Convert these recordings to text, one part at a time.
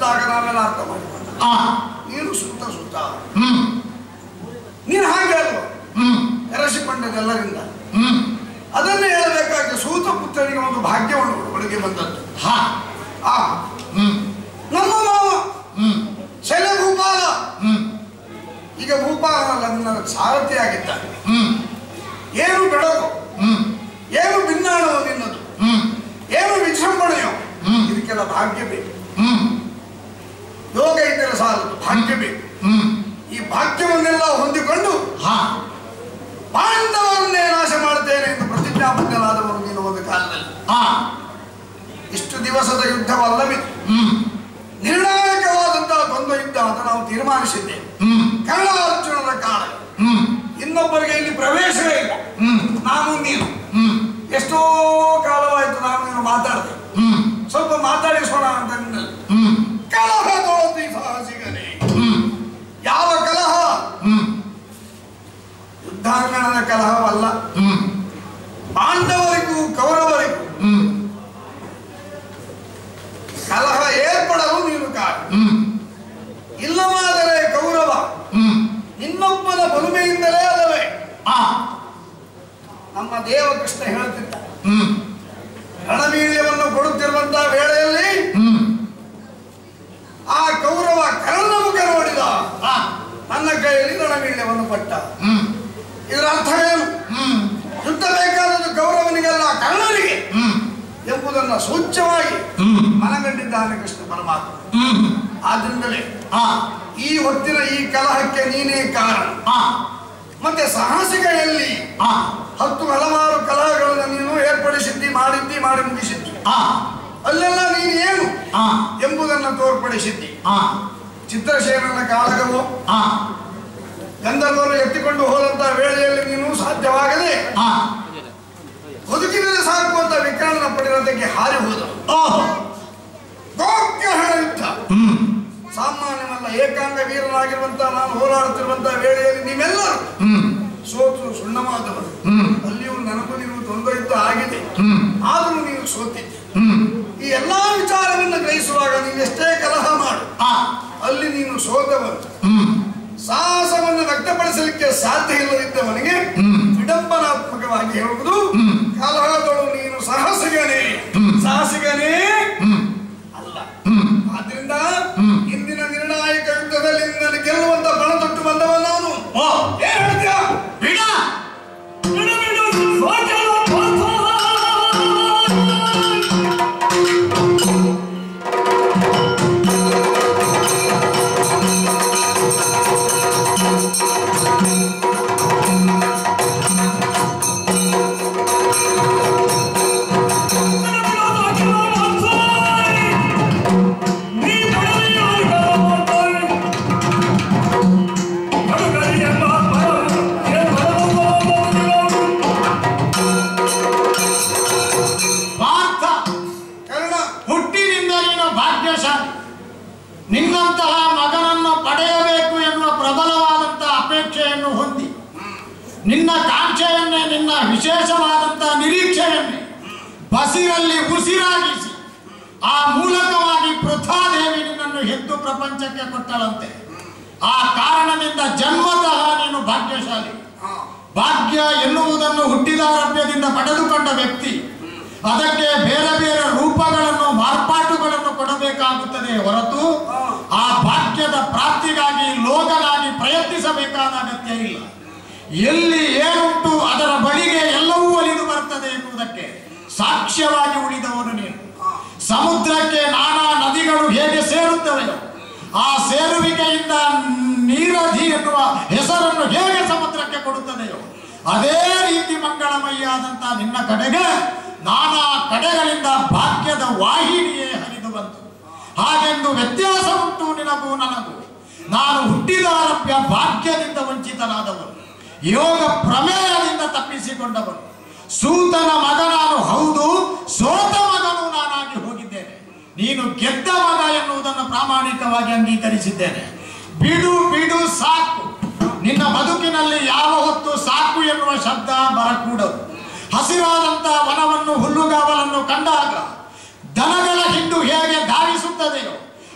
ವಿವರಿಸಿದಾಗ ನಾವೆಲ್ಲ ಅರ್ಥ ಮಾಡಿಕೊಂಡ ಆ ನೀನು ಸುತ್ತ ಸುತ್ತ ಹ್ಮ್ ನೀನು ಹಾಗೆ ಅಲ್ವ ಹ್ಮ್ ಎರಸಿಕೊಂಡದೆಲ್ಲರಿಂದ ಹ್ಮ್ ಅದನ್ನೇ ಹೇಳಬೇಕಾಗಿ ಸೂತ ಪುತ್ರನಿಗೆ ಒಂದು ಭಾಗ್ಯವನ್ನು ಒಳಗೆ ಬಂದದ್ದು ಹಾ ಆ ಹ್ಮ್ ನಮ್ಮ ಮಾವ ಹ್ಮ್ ಶೈಲ ಭೂಪಾಲ ಹ್ಮ್ ಈಗ ಭೂಪಾಲ ನನ್ನ ಸಾರಥಿಯಾಗಿದ್ದಾನೆ ಹ್ಮ್ ಏನು ಬೆಳಕು ಹ್ಮ್ ಏನು ಭಿನ್ನಾಣವು ನಿನ್ನದು ಹ್ಮ್ ಏನು ವಿಜೃಂಭಣೆಯೋ ಹ್ಮ್. ಇದಕ್ಕೆಲ್ಲ ಭಾಗ್ಯ ಬೇಕು ಹ್ಮ್ ಯೋಗ ಇದ್ದರೆ ಸಾಲದು ಭಾಗ್ಯ ಬೇಕು ಹ್ಮ್ ಈ ಭಾಗ್ಯವನ್ನೆಲ್ಲ ಹೊಂದಿಕೊಂಡು ಹಾ ಪಾಂಡವರನ್ನೇ ನಾಶ ಮಾಡುತ್ತೇನೆ ಎಂದು ಪ್ರತಿಜ್ಞಾಬದ್ಧನಾದವರು ನೀನು ಒಂದು ಕಾಲದಲ್ಲಿ ಆ ಇಷ್ಟು ದಿವಸದ ಯುದ್ಧವಲ್ಲವಿದು ಹ್ಮ್ ನಿರ್ಣಾಯಕವಾದಂತಹ ದ್ವಂದ್ವ ಯುದ್ಧ ಅಂತ ನಾವು ತೀರ್ಮಾನಿಸಿದ್ದೇವೆ ಹ್ಮ್ ಕರ್ಣ ಅರ್ಜುನರ ಕಾಲ ಹ್ಮ್ ಇನ್ನೊಬ್ಬರಿಗೆ ಇಲ್ಲಿ ಪ್ರವೇಶವೇ ಇಲ್ಲ ಹ್ಮ್ ನಾನು ನೀನು ಹ್ಮ್ ಎಷ್ಟೋ ಕಾಲವಾಯಿತು ನಾನು ನೀನು ಮಾತಾಡ್ದೆ ಹ್ಮ್ ಸ್ವಲ್ಪ ಮಾತಾಡಿಸೋಣ ಅಂತ ನಿನ್ನಲ್ಲಿ ಹ್ಮ್ ಕಲಹದೊಳತಿ ಸಾಹಸಿಗನೇ ಹ್ಮ್ ಯಾವ ಕಲಹ ಹ್ಮ್ ಯುದ್ಧಾಂಗಣದ ಕಲಹವಲ್ಲ ಹ್ಮ್ ಪಾಂಡವರಿಗೂ ಕೌರವರಿಗೂ ಹ್ಮ್ ಕಲಹ ಏರ್ಪಡಲು ನೀನು ಕಾರಣ ಹ್ಮ್ ಇಲ್ಲವಾದರೆ ಕೌರವ ಹ್ಮ್ ಇನ್ನೊಬ್ಬನ ಬಲುಮೆಯಿಂದಲೇ ಅಲ್ಲವೇ ಆ ನಮ್ಮ ದೇವಕೃಷ್ಣ ಹೇಳುತ್ತಿದ್ದ ಹ್ಮ್ ರಣವೀಳ್ಯವನ್ನು ಕೊಡುತ್ತಿರುವಂತಹ ವೇಳೆಯಲ್ಲಿ ಹ್ಮ್ ಆ ಕೌರವ ಕರ್ಣ ಮುಖ ನೋಡಿದ ಆ ನನ್ನ ಕೈಯಲ್ಲಿ ರಣವೀಳ್ಯವನ್ನು ಪಟ್ಟ ಹ್ಮ್ ಇದರ ಅರ್ಥವೇನು ಹ್ಮ್ ಯುದ್ಧ ಬೇಕಾದದ್ದು ಕೌರವನಿಗೆಲ್ಲ ಕರ್ಣನಿಗೆ ಹ್ಮ್ ಎಂಬುದನ್ನು ಸೂಚ್ಯವಾಗಿ ಹ್ಮ್ ಮನಗಂಡಿದ್ದಾನೆ ಕೃಷ್ಣ ಪರಮಾತ್ಮ ಹ್ಮ್ ಆದ್ರಿಂದಲೇ ಆ ಈ ಹೊತ್ತಿನ ಈ ಕಲಹಕ್ಕೆ ನೀನೇ ಕಾರಣ ಆ ಮತ್ತೆ ಸಾಹಸಿಗಳಲ್ಲಿ ಆ ಹತ್ತು ಹಲವಾರು ಕಲಹಗಳನ್ನು ನೀನು ಏರ್ಪಡಿಸಿದ್ದಿ ಮಾಡಿದ್ದಿ ಮಾಡಿ ಮುಗಿಸಿದ್ದಿ ಆ ಅಲ್ಲೆಲ್ಲ ನೀನು ಏನು ಆ ಎಂಬುದನ್ನು ತೋರ್ಪಡಿಸಿದ್ದಿ ಆ ಚಿತ್ರಸೇನನ ಕಾಳಗವು ಆ ಗಂಧರ್ವರು ಎತ್ತಿಕೊಂಡು ಹೋದಂತಹ ವೇಳೆಯಲ್ಲಿ ನೀನು ಸಾಧ್ಯವಾಗದೆ ಆ ಬದುಕಿದರೆ ಸಾಕು ಅಂತ ವಿಕ್ರಮನ ಪಡಿರೋದಕ್ಕೆ ಹಾರಿ ಹೋದ ಓಹೋ ಗೋಗ್ರಹಣ ಯುದ್ಧ ಹ್ಮ್ ಸಾಮಾನ್ಯವಲ್ಲ ಏಕಾಂಗ ವೀರನಾಗಿರುವಂತಹ ನಾನು ಹೋರಾಡುತ್ತಿರುವಂತಹ ವೇಳೆಯಲ್ಲಿ ನೀವೆಲ್ಲರೂ ಹ್ಮ್ ಸೋತು ಸುಣ್ಣವಾದವರು ಹ್ಮ್ ಅಲ್ಲಿಯೂ ನನಗೂ ನೀವು ತೊಂದರೆ ಯುದ್ಧ ಆಗಿದೆ ಹ್ಮ್ ಆದರೂ ನೀನು ಸೋತಿದ್ದೆ ಹ್ಮ್ ಈ ಎಲ್ಲಾ ವಿಚಾರವನ್ನು ಗ್ರಹಿಸುವಾಗ ನೀನು ಎಷ್ಟೇ ಕಲಹ ಮಾಡು ಆ ಅಲ್ಲಿ ನೀನು ಸೋತವರು ಹ್ಮ್ ಸಾಹಸವನ್ನು ವ್ಯಕ್ತಪಡಿಸಲಿಕ್ಕೆ ಸಾಧ್ಯ ಇಲ್ಲದಿದ್ದವನಿಗೆ ಹ್ಮ್. ವಿಡಂಬನಾತ್ಮಕವಾಗಿ ಹೇಳುವುದು ಹ್ಮ್. ಕಲಹದಳು ನೀನು ಸಾಹಸಿಗನೇ ಹ್ಮ್. ಸಾಹಸಿಗನೇ ಹ್ಮ್ ಅಲ್ಲ ಹ್ಮ್ ಆದ್ರಿಂದ ಹ್ಮ್. ಇಂದಿನ ನಿರ್ಣಾಯಕ ಯುದ್ಧದಲ್ಲಿ ನಿನ್ನನ್ನು ಗೆಲ್ಲುವಂತ ಬಣ ತೊಟ್ಟು ಬಂದವ ನಾನು ಓ ಏನ್ ಹೇಳ್ತೀಯ ಬಿಡ ಪಾರ್ಥ ಕರ್ಣ ಹುಟ್ಟಿನಿಂದ ನೀನು ಭಾಗ್ಯಶಾಲಿ ನಿನ್ನಂತಹ ಮಗನನ್ನು ಪಡೆಯಬೇಕು ಎನ್ನುವ ಪ್ರಬಲವಾದಂತಹ ಅಪೇಕ್ಷೆಯನ್ನು ಹೊಂದಿ ನಿನ್ನ ಕಾಂಕ್ಷೆಯನ್ನೇ ನಿನ್ನ ವಿಶೇಷವಾದಂತಹ ನಿರೀಕ್ಷೆಯನ್ನೇ ಬಸಿರಲ್ಲಿ ಉಸಿರಾಗಿಸಿ ಆ ಮೂಲಕವಾಗಿ ಪೃಥಾದೇವಿ ನಿನ್ನನ್ನು ಹೆದ್ದು ಪ್ರಪಂಚಕ್ಕೆ ಕೊಟ್ಟಳಂತೆ ಆ ಕಾರಣದಿಂದ ಜನ್ಮತಃ ನೀನು ಭಾಗ್ಯಶಾಲಿ ಹಾ. ಭಾಗ್ಯ ಎನ್ನುವುದನ್ನು ಹುಟ್ಟಿದಾರಭ್ಯದಿಂದ ಪಡೆದುಕೊಂಡ ವ್ಯಕ್ತಿ ಅದಕ್ಕೆ ಬೇರೆ ಬೇರೆ ರೂಪಗಳನ್ನು ಮಾರ್ಪಾಟುಗಳನ್ನು ಕೊಡಬೇಕಾಗುತ್ತದೆ ಹೊರತು ಆ ಭಾಗ್ಯದ ಪ್ರಾಪ್ತಿಗಾಗಿ ಲೋಕನಾಗಿ ಪ್ರಯತ್ನಿಸಬೇಕಾದ ಅಗತ್ಯ ಇಲ್ಲ ಎಲ್ಲಿ ಏನುಂಟು ಅದರ ಬಳಿಗೆ ಎಲ್ಲವೂ ಒಲಿದು ಬರ್ತದೆ ಎನ್ನುವುದಕ್ಕೆ ಸಾಕ್ಷ್ಯವಾಗಿ ಉಳಿದವನು ನೀನು ಸಮುದ್ರಕ್ಕೆ ನಾನಾ ನದಿಗಳು ಹೇಗೆ ಸೇರುತ್ತವೆಯೋ ಆ ಸೇರುವಿಕೆಯಿಂದ ನೀರಧಿ ಎನ್ನುವ ಹೆಸರನ್ನು ಹೇಗೆ ಸಮುದ್ರಕ್ಕೆ ಕೊಡುತ್ತದೆಯೋ ಅದೇ ರೀತಿ ಮಂಗಳಮಯ್ಯಾದಂತಹ ನಿನ್ನ ಕಡೆಗೆ ನಾನಾ ಕಡೆಗಳಿಂದ ಭಾಗ್ಯದ ವಾಹಿನಿಯೇ ಹರಿದು ಬಂತು ಹಾಗೆಂದು ವ್ಯತ್ಯಾಸ ಉಂಟು ನಿನಗೂ ನನಗೂ ನಾನು ಹುಟ್ಟಿದಾರಭ್ಯ ಭಾಗ್ಯದಿಂದ ವಂಚಿತನಾದವನು ಯೋಗ ಪ್ರಮೇಯದಿಂದ ತಪ್ಪಿಸಿಕೊಂಡವನು ಸೂತನ ಮಗ ನಾನು ಹೌದು ಸೋತ ಮಗನು ನಾನಾಗಿ ಹೋಗಿದ್ದೇನೆ ನೀನು ಗೆದ್ದ ಮಗ ಎನ್ನುವುದನ್ನು ಪ್ರಾಮಾಣಿಕವಾಗಿ ಅಂಗೀಕರಿಸಿದ್ದೇನೆ ಬಿಡು ಬಿಡು ಸಾಕು ನಿನ್ನ ಬದುಕಿನಲ್ಲಿ ಯಾವ ಹೊತ್ತು ಸಾಕು ಎನ್ನುವ ಶಬ್ದ ಬರಕೂಡದು ಹಸಿರಾದಂತಹ ವನವನ್ನು ಹುಲ್ಲುಗಾವಲನ್ನು ಕಂಡಾಗ ದನಗಳ ಹಿಂಡು ಹೇಗೆ ಧಾವಿಸುತ್ತದೆಯೋ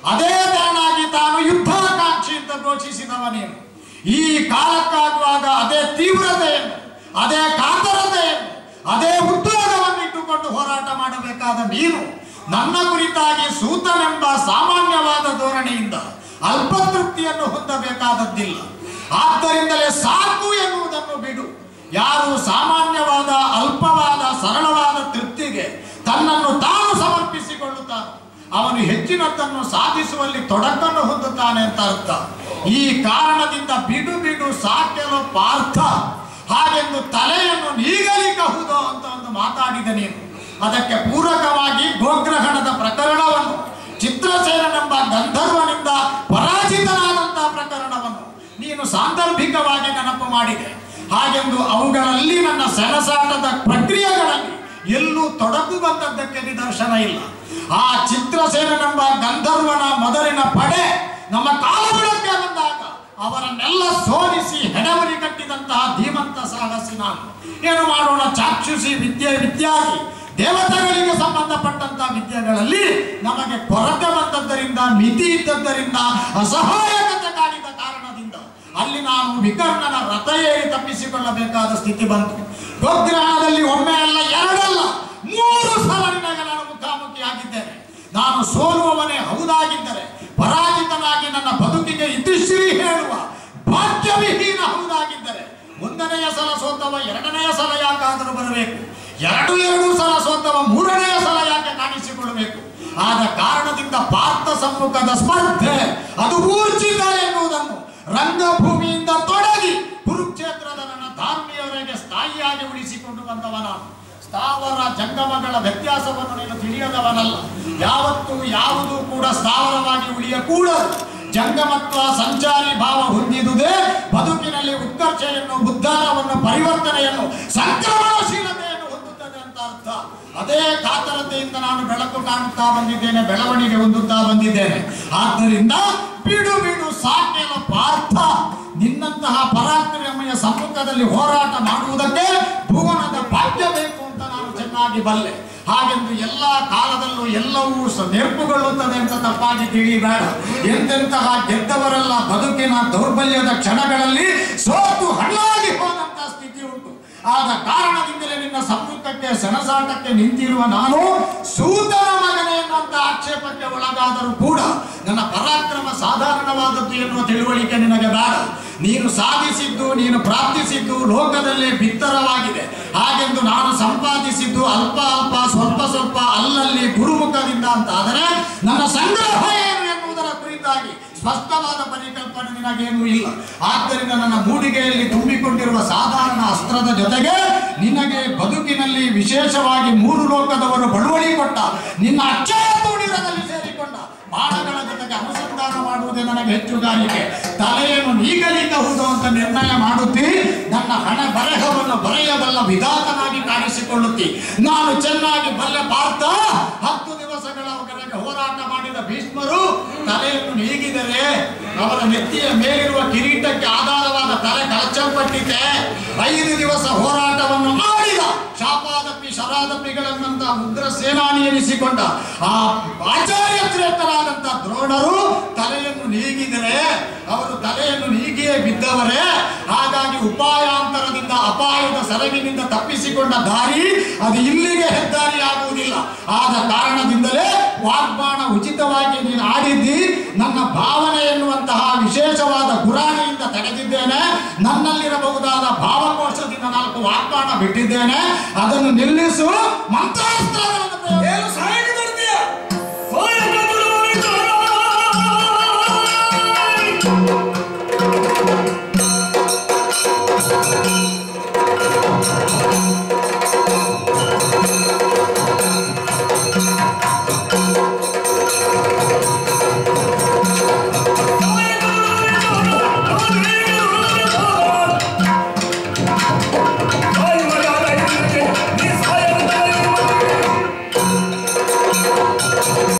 ಅದೇ ತೆರನಾಗಿ ತಾನು ಯುದ್ಧಾಕಾಂಕ್ಷಿ ಅಂತ ಘೋಷಿಸಿದವ ನೀನು ಈ ಕಾಲಕ್ಕಾಗುವಾಗ ಅದೇ ತೀವ್ರತೆಯನ್ನು ಅದೇ ಕಾತರತೆಯನ್ನು ಅದೇ ಉದ್ಯೋಗವನ್ನು ಇಟ್ಟುಕೊಂಡು ಹೋರಾಟ ಮಾಡಬೇಕಾದ ನೀನು ನನ್ನ ಕುರಿತಾಗಿ ಸೂತನೆಂಬ ಸಾಮಾನ್ಯವಾದ ಧೋರಣೆಯಿಂದ ಅಲ್ಪತೃಪ್ತಿಯನ್ನು ಹೊಂದಬೇಕಾದದ್ದಿಲ್ಲ ಆದ್ದರಿಂದಲೇ ಸಾಕು ಎನ್ನುವುದನ್ನು ಬಿಡು ಯಾರು ಸಾಮಾನ್ಯವಾದ ಅಲ್ಪವಾದ ಸರಳವಾದ ತೃಪ್ತಿಗೆ ತನ್ನನ್ನು ತಾನು ಸಮರ್ಪಿಸಿಕೊಳ್ಳುತ್ತಾನೆ ಅವನು ಹೆಚ್ಚಿನದನ್ನು ಸಾಧಿಸುವಲ್ಲಿ ತೊಡಕನ್ನು ಹೊಂದುತ್ತಾನೆ ಅಂತ ಅರ್ಥ ಈ ಕಾರಣದಿಂದ ಬಿಡು ಬಿಡು ಸಾಕೆಲು ಪಾರ್ಥ ಹಾಗೆಂದು ತಲೆಯನ್ನು ನೀಗಲಿಕಹುದು ಅಂತ ಒಂದು ಮಾತಾಡಿದ ನೀನು ಅದಕ್ಕೆ ಪೂರಕವಾಗಿ ಗೋಗ್ರಹಣದ ಪ್ರಕರಣವನ್ನು ಚಿತ್ರಸೇನನೆಂಬ ಗಂಧರ್ವನಿಂದ ಪರಾಜಿತನಾದಂತಹ ಪ್ರಕರಣವನ್ನು ನೀನು ಸಾಂದರ್ಭಿಕವಾಗಿ ನೆನಪು ಮಾಡಿದೆ ಹಾಗೆಂದು ಅವುಗಳಲ್ಲಿ ನನ್ನ ಸೆಣಸಾಟದ ಪ್ರಕ್ರಿಯೆಗಳಲ್ಲಿ ಎಲ್ಲೂ ತೊಡಕು ಬಂದದ್ದಕ್ಕೆ ನಿದರ್ಶನ ಇಲ್ಲ ಆ ಚಿತ್ರಸೇನನೆಂಬ ಗಂಧರ್ವನ ಮೊದಲಿನ ಪಡೆ ನಮ್ಮ ಕಾಲಬುಡಕ್ಕೆ ಬಂದಾಗ ಅವರನ್ನೆಲ್ಲ ಸೋಲಿಸಿ ಹೆಡವರಿ ಕಟ್ಟಿದಂತಹ ಧೀಮಂತ ಸಾಹಸಿ ನಾನು ಏನು ಮಾಡೋಣ ಚಾಕ್ಷುಷಿ ವಿದ್ಯೆ ವಿದ್ಯಾಗಿ ದೇವತೆಗಳಿಗೆ ಸಂಬಂಧಪಟ್ಟಂತಹ ವಿದ್ಯೆಗಳಲ್ಲಿ ನಮಗೆ ಕೊರತೆ ಬಂದದ್ದರಿಂದ ಮಿತಿ ಇದ್ದದ್ದರಿಂದ ಅಸಹಾಯಕತೆ ಕಾಡಿದ ಕಾರಣದಿಂದ ಅಲ್ಲಿ ನಾನು ವಿಕರ್ಣನ ರಥ ಏರಿ ತಪ್ಪಿಸಿಕೊಳ್ಳಬೇಕಾದ ಸ್ಥಿತಿ ಬಂತು ಗೋಗ್ರಹಣದಲ್ಲಿ ಒಮ್ಮೆ ಅಲ್ಲ ಎರಡಲ್ಲ ಮೂರು ಸಲ ನಿನಗೆ ನಾನು ಮುಖಾಮುಖಿಯಾಗಿದ್ದೇನೆ ನಾನು ಸೋಲುವವನೇ ಹೌದಾಗಿದ್ದರೆ ಪರಾಜಿತನಾಗಿ ನನ್ನ ಬದುಕಿಗೆ ಇತಿಶ್ರೀ ಹೇಳುವ ಭಾಗ್ಯವಿಹೀನ ಹೌದಾಗಿದ್ದರೆ ಒಂದನೆಯ ಸಲ ಸೋತವ ಎರಡನೆಯ ಸಲ ಯಾಕಾದರೂ ಬರಬೇಕು ಎರಡು ಎರಡು ಸಲ ಸೋತವ ಮೂರನೆಯ ಸಲ ಯಾಕೆ ಕಾಣಿಸಿಕೊಳ್ಳಬೇಕು ಆದ ಕಾರಣದಿಂದ ಪಾರ್ಥ ಸಮ್ಮುಖದ ಸ್ಪರ್ಧೆ ಅದು ಊರ್ಜಿತ ಎನ್ನುವುದನ್ನು ರಂಗಭೂಮಿಯಿಂದ ತೊಡಗಿ ಕುರುಕ್ಷೇತ್ರದ ನನ್ನ ಧಾರ್ಮಿಯವರೆಗೆ ಸ್ಥಾಯಿಯಾಗಿ ಉಳಿಸಿಕೊಂಡು ಬಂದವ ನಾನು ಸ್ಥಾವರ ಜಂಗಮಗಳ ವ್ಯತ್ಯಾಸವನ್ನು ನೀನು ತಿಳಿಯದವನಲ್ಲ ಯಾವತ್ತೂ ಯಾವುದೂ ಕೂಡ ಸ್ಥಾವರವಾಗಿ ಉಳಿಯಕೂಡದು ಜಂಗಮತ್ವ ಸಂಚಾರಿ ಭಾವ ಹೊಂದಿದುದೇ ಬದುಕಿನಲ್ಲಿ ಉತ್ಕರ್ಷೆಯನ್ನು ಉದ್ಧಾರವನ್ನು ಪರಿವರ್ತನೆಯನ್ನು ಸಂಕ್ರಮಣಶೀಲತೆಯನ್ನು ಹೊಂದುತ್ತದೆ ಅಂತ ಅರ್ಥ ಅದೇ ಕಾತರತೆಯಿಂದ ನಾನು ಬೆಳಕು ಕಾಣುತ್ತಾ ಬಂದಿದ್ದೇನೆ ಬೆಳವಣಿಗೆ ಹೊಂದುತ್ತಾ ಬಂದಿದ್ದೇನೆ ಆದ್ದರಿಂದ ಬಿಡು ಬಿಡು ಸಾಕೆಲ ಪಾರ್ಥ ನಿನ್ನಂತಹ ಪರಾಕ್ರಮೆಯ ಸಮ್ಮುಖದಲ್ಲಿ ಹೋರಾಟ ಮಾಡುವುದಕ್ಕೆ ಭುವನದ ಭಾಗ್ಯ ಬೇಕು ಅಂತ ನಾನು ಚೆನ್ನಾಗಿ ಬಲ್ಲೆ ಹಾಗೆಂದು ಎಲ್ಲ ಕಾಲದಲ್ಲೂ ಎಲ್ಲವೂ ಸ- ನೆರಪುಗೊಳ್ಳುತ್ತದೆ ಅಂತ ತಪ್ಪಾಗಿ ತಿಳಿಬೇಡ ಎಂತೆಂತಹ ಗೆದ್ದವರೆಲ್ಲ ಬದುಕಿನ ದೌರ್ಬಲ್ಯದ ಕ್ಷಣಗಳಲ್ಲಿ ಸೋತು ಹಣ್ಣಾಗಿ ಹೋದಂತಹ ಸ್ಥಿತಿ ಉಂಟು ಆದ ಕಾರಣದಿಂದಲೇ ನಿನ್ನ ಸಮ್ಮುಖಕ್ಕೆ ಸೆಣಸಾಟಕ್ಕೆ ನಿಂತಿರುವ ನಾನು ಸೂತನ ಮಗನೇ ಎನ್ನುವಂತ ಆಕ್ಷೇಪಕ್ಕೆ ಒಳಗಾದರೂ ಕೂಡ ನನ್ನ ಪರಾಕ್ರಮ ಸಾಧಾರಣವಾದದ್ದು ಎನ್ನುವ ತಿಳುವಳಿಕೆ ನಿನಗೆ ಬೇಡ ನೀನು ಸಾಧಿಸಿದ್ದು ನೀನು ಪ್ರಾರ್ಥಿಸಿದ್ದು ಲೋಕದಲ್ಲೇ ಬಿತ್ತರವಾಗಿದೆ ಹಾಗೆಂದು ನಾನು ಸಂಪಾದಿಸಿದ್ದು ಅಲ್ಪ ಅಲ್ಪ ಸ್ವಲ್ಪ ಸ್ವಲ್ಪ ಅಲ್ಲಲ್ಲಿ ಗುರುಮುಖದಿಂದ ಅಂತ ಆದರೆ ನನ್ನ ಸಂಗ್ರಹ ಏನು ಎನ್ನುವುದರ ಕುರಿತಾಗಿ ಸ್ಪಷ್ಟವಾದ ಪರಿಕಲ್ಪನೆ ನಿನಗೇನೂ ಇಲ್ಲ ಆದ್ದರಿಂದ ನನ್ನ ಮೂಡಿಗೆಯಲ್ಲಿ ತುಂಬಿಕೊಂಡಿರುವ ಸಾಧಾರಣ ಅಸ್ತ್ರದ ಜೊತೆಗೆ ನಿನಗೆ ಬದುಕಿನಲ್ಲಿ ವಿಶೇಷವಾಗಿ ಮೂರು ಲೋಕದವರು ಬಳುವಳಿ ಕೊಟ್ಟ ನಿನ್ನ ಅಕ್ಷಯ ತೂಣಿರದಲ್ಲಿ ಸೇರಿಕೊಂಡ ಬಾಣಗಳ ಜೊತೆಗೆ ಅನುಸಂಧಾನ ಮಾಡುವುದೇ ನನಗೆ ಹೆಚ್ಚುಗಾರಿಕೆ ತಲೆಯನ್ನು ನೀಗಲಿಕಹುದು ಅಂತ ನಿರ್ಣಯ ಮಾಡುತ್ತಿ ನನ್ನ ಹಣ ಬರಹವನ್ನು ಬರೆಯಬಲ್ಲ ವಿಧಾತನಾಗಿ ಕಾಣಿಸಿಕೊಳ್ಳುತ್ತಿ ನಾನು ಚೆನ್ನಾಗಿ ಬಲ್ಲೆ ಪಾರ್ಥ ಹತ್ತು ದಿವಸಗಳವರೆಗೆ ಹೋರಾಟ ಮಾಡಿದ ಭೀಷ್ಮರು ತಲೆಯನ್ನು ನೀಗಿದರೆ ಅವರ ನೆತ್ತಿಯ ಮೇಲಿರುವ ಕಿರೀಟಕ್ಕೆ ಆಧಾರವಾದ ತಲೆ ಕಳಚಲ್ಪಟ್ಟಿದೆ ಐದು ದಿವಸ ಹೋರಾಟವನ್ನು ಮಾಡಿದ ಶಾಪಾದಪ್ಪಿ ಶರಾದಪ್ಪಿಗಳನ್ನಂತ ಉಗ್ರ ಸೇನಾನಿ ಎನಿಸಿಕೊಂಡ ಆ ಆಚಾರ್ಯ ಶ್ರೇಷ್ಠರಾದಂತ ದ್ರೋಣರು ತಲೆಯನ್ನು ನೀಗಿದರೆ ಅವರು ತಲೆಯನ್ನು ನೀಗಿಯೇ ಬಿದ್ದವರೇ ಹಾಗಾಗಿ ಉಪಾಯಾಂತರದಿಂದ ಅಪಾಯದ ಸೆರಗಿನಿಂದ ತಪ್ಪಿಸಿಕೊಂಡ ದಾರಿ ಅದು ಇಲ್ಲಿಗೆ ಹೆದ್ದಾರಿ ಆಗುವುದಿಲ್ಲ ಆದ ಕಾರಣದಿಂದಲೇ ವಾಗ್ಬಾಣ ಉಚಿತವಾಗಿ ನೀನು ಆಡಿದ್ದಿ ನನ್ನ ಭಾವನೆ ಎನ್ನುವಂತಹ ವಿಶೇಷವಾದ ಗುರಾಣಿಯಿಂದ ತಡೆದಿದ್ದೇನೆ ನನ್ನಲ್ಲಿರಬಹುದಾದ ಭಾವಕೋಶದಿಂದ ನಾಲ್ಕು ವಾಗ್ಬಾಣ ಬಿಟ್ಟಿದ್ದೇನೆ ಅದನ್ನು ನಿಲ್ಲಿಸು ಮಂತ್ರಾಸ್ತ್ರಗಳನ್ನು ಪ್ರಯೋಗ ಏನು ಸಾಯಿ